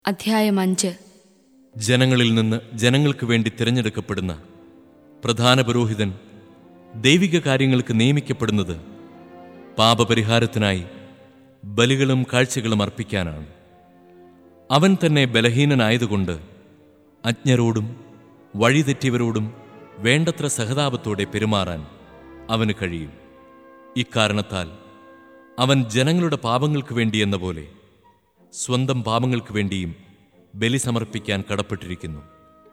അധ്യായം അഞ്ച് ജനങ്ങളിൽ നിന്ന് ജനങ്ങൾക്ക് വേണ്ടി തിരഞ്ഞെടുക്കപ്പെടുന്ന പ്രധാന പുരോഹിതൻ ദൈവിക കാര്യങ്ങൾക്ക് നിയമിക്കപ്പെടുന്നത് പാപപരിഹാരത്തിനായി ബലികളും കാഴ്ചകളും അർപ്പിക്കാനാണ് അവൻ തന്നെ ബലഹീനനായതുകൊണ്ട് അജ്ഞരോടും വഴിതെറ്റിയവരോടും വേണ്ടത്ര സഹതാപത്തോടെ പെരുമാറാൻ അവന് കഴിയും ഇക്കാരണത്താൽ അവൻ ജനങ്ങളുടെ പാപങ്ങൾക്ക് വേണ്ടിയെന്ന പോലെ സ്വന്തം പാപങ്ങൾക്ക് വേണ്ടിയും ബലി സമർപ്പിക്കാൻ കടപ്പെട്ടിരിക്കുന്നു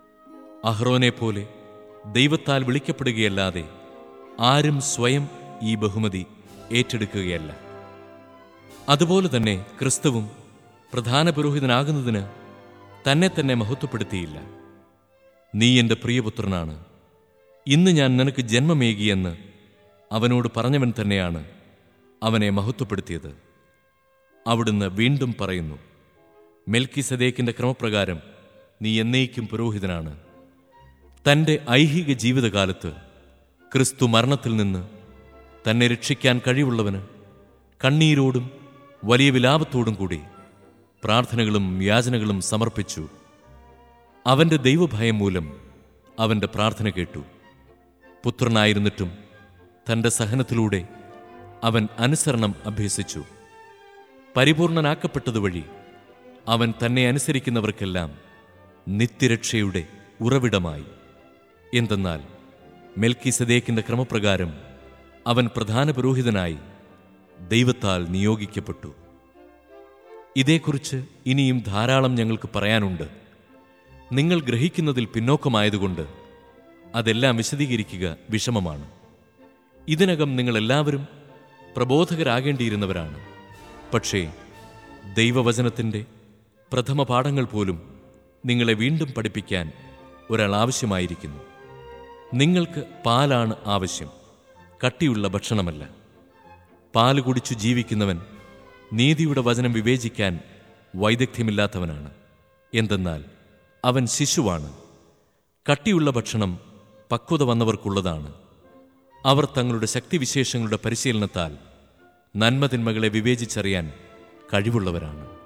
അഹ്റോനെ പോലെ ദൈവത്താൽ വിളിക്കപ്പെടുകയല്ലാതെ ആരും സ്വയം ഈ ബഹുമതി ഏറ്റെടുക്കുകയല്ല അതുപോലെ തന്നെ ക്രിസ്തുവും പ്രധാന പുരോഹിതനാകുന്നതിന് തന്നെ തന്നെ മഹത്വപ്പെടുത്തിയില്ല നീ എൻ്റെ പ്രിയപുത്രനാണ് ഇന്ന് ഞാൻ നിനക്ക് ജന്മമേകിയെന്ന് അവനോട് പറഞ്ഞവൻ തന്നെയാണ് അവനെ മഹത്വപ്പെടുത്തിയത് അവിടുന്ന് വീണ്ടും പറയുന്നു മെൽക്കി സദേക്കിന്റെ ക്രമപ്രകാരം നീ എന്നേക്കും പുരോഹിതനാണ് തൻ്റെ ഐഹിക ജീവിതകാലത്ത് ക്രിസ്തു മരണത്തിൽ നിന്ന് തന്നെ രക്ഷിക്കാൻ കഴിവുള്ളവന് കണ്ണീരോടും വലിയ വിലാപത്തോടും കൂടി പ്രാർത്ഥനകളും യാചനകളും സമർപ്പിച്ചു അവന്റെ ദൈവഭയം മൂലം അവന്റെ പ്രാർത്ഥന കേട്ടു പുത്രനായിരുന്നിട്ടും തന്റെ സഹനത്തിലൂടെ അവൻ അനുസരണം അഭ്യസിച്ചു പരിപൂർണനാക്കപ്പെട്ടതുവഴി അവൻ തന്നെ അനുസരിക്കുന്നവർക്കെല്ലാം നിത്യരക്ഷയുടെ ഉറവിടമായി എന്തെന്നാൽ മെൽക്കി സദേക്കിന്റെ ക്രമപ്രകാരം അവൻ പ്രധാന പുരോഹിതനായി ദൈവത്താൽ നിയോഗിക്കപ്പെട്ടു ഇതേക്കുറിച്ച് ഇനിയും ധാരാളം ഞങ്ങൾക്ക് പറയാനുണ്ട് നിങ്ങൾ ഗ്രഹിക്കുന്നതിൽ പിന്നോക്കമായതുകൊണ്ട് അതെല്ലാം വിശദീകരിക്കുക വിഷമമാണ് ഇതിനകം നിങ്ങളെല്ലാവരും പ്രബോധകരാകേണ്ടിയിരുന്നവരാണ് പക്ഷേ ദൈവവചനത്തിൻ്റെ പ്രഥമ പാഠങ്ങൾ പോലും നിങ്ങളെ വീണ്ടും പഠിപ്പിക്കാൻ ഒരാൾ ആവശ്യമായിരിക്കുന്നു നിങ്ങൾക്ക് പാലാണ് ആവശ്യം കട്ടിയുള്ള ഭക്ഷണമല്ല പാല് കുടിച്ചു ജീവിക്കുന്നവൻ നീതിയുടെ വചനം വിവേചിക്കാൻ വൈദഗ്ധ്യമില്ലാത്തവനാണ് എന്തെന്നാൽ അവൻ ശിശുവാണ് കട്ടിയുള്ള ഭക്ഷണം പക്വത വന്നവർക്കുള്ളതാണ് അവർ തങ്ങളുടെ ശക്തിവിശേഷങ്ങളുടെ പരിശീലനത്താൽ നന്മതിന്മകളെ വിവേചിച്ചറിയാൻ കഴിവുള്ളവരാണ്